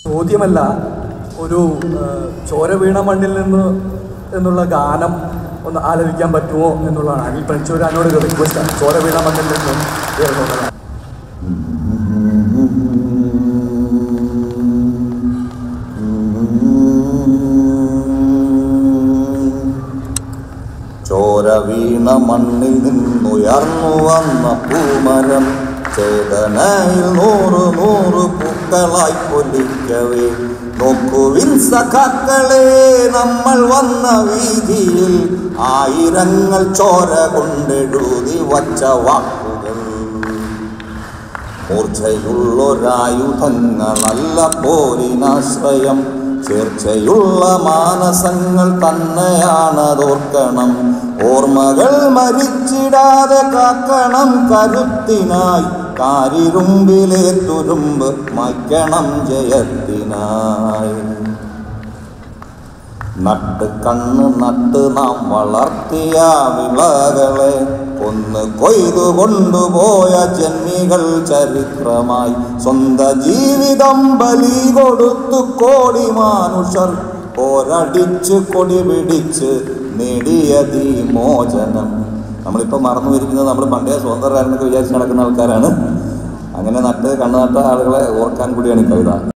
ചോദ്യമല്ല ഒരു ആ, ചോര വീണ മണ്ണിൽ നിന്ന് എന്നുള്ള ഗാനം ഒന്ന് ആലപിക്കാൻ പറ്റുമോ എന്നുള്ളതാണ് അനിൽ പണിച്ചൂരാനോട് ഒരു റിക്വസ്റ്റാണ് ചോര വീണ മണ്ണിൽ നിന്ന് എന്നുള്ളതാണ് ചോര വീണ മണ്ണിൽ നിന്നുയർന്നു വന്ന പൂമരം ചേതനയിൽ നൂറ് നൂറ് പൂക്കളായി പൊലിക്കവേ നോക്കുവിൻ സഖാക്കളെ നമ്മൾ വന്ന വീതിയിൽ ആയിരങ്ങൾ ചോര കൊണ്ടെഴുതി വച്ച വാക്കുകൾ മൂർച്ചയുള്ളൊരായുധങ്ങളല്ല പോരിനാശ്രയം ചേർച്ചയുള്ള മാനസങ്ങൾ തന്നെയാണതോർക്കണം ഓർമ്മകൾ മരിച്ചിടാതെ കാക്കണം കരുത്തിനായി കാരിരുമ്പിലെ തുരുമ്പ് മായ്ക്കണം ജയത്തിനായി നട്ട് കണ്ണ് നട്ട് നാം വളർത്തിയ വിളകളെ ഒന്ന് കൊയ്തു കൊണ്ടുപോയ ജന്മികൾ ചരിത്രമായി സ്വന്ത ജീവിതം ബലി കൊടുത്തു കോടി മാനുഷർ പോരടിച്ച് കൊടി പിടിച്ച് നേടിയതീ മോചനം നമ്മളിപ്പോൾ മറന്നു വരിക്കുന്നത് നമ്മൾ പണ്ടേ സ്വതന്ത്രരാണെന്നൊക്കെ വിചാരിച്ച് നടക്കുന്ന ആൾക്കാരാണ് അങ്ങനെ നട്ട് കണ്ണു നട്ട ആളുകളെ ഓർക്കാൻ കൂടിയാണ് ഈ കവിത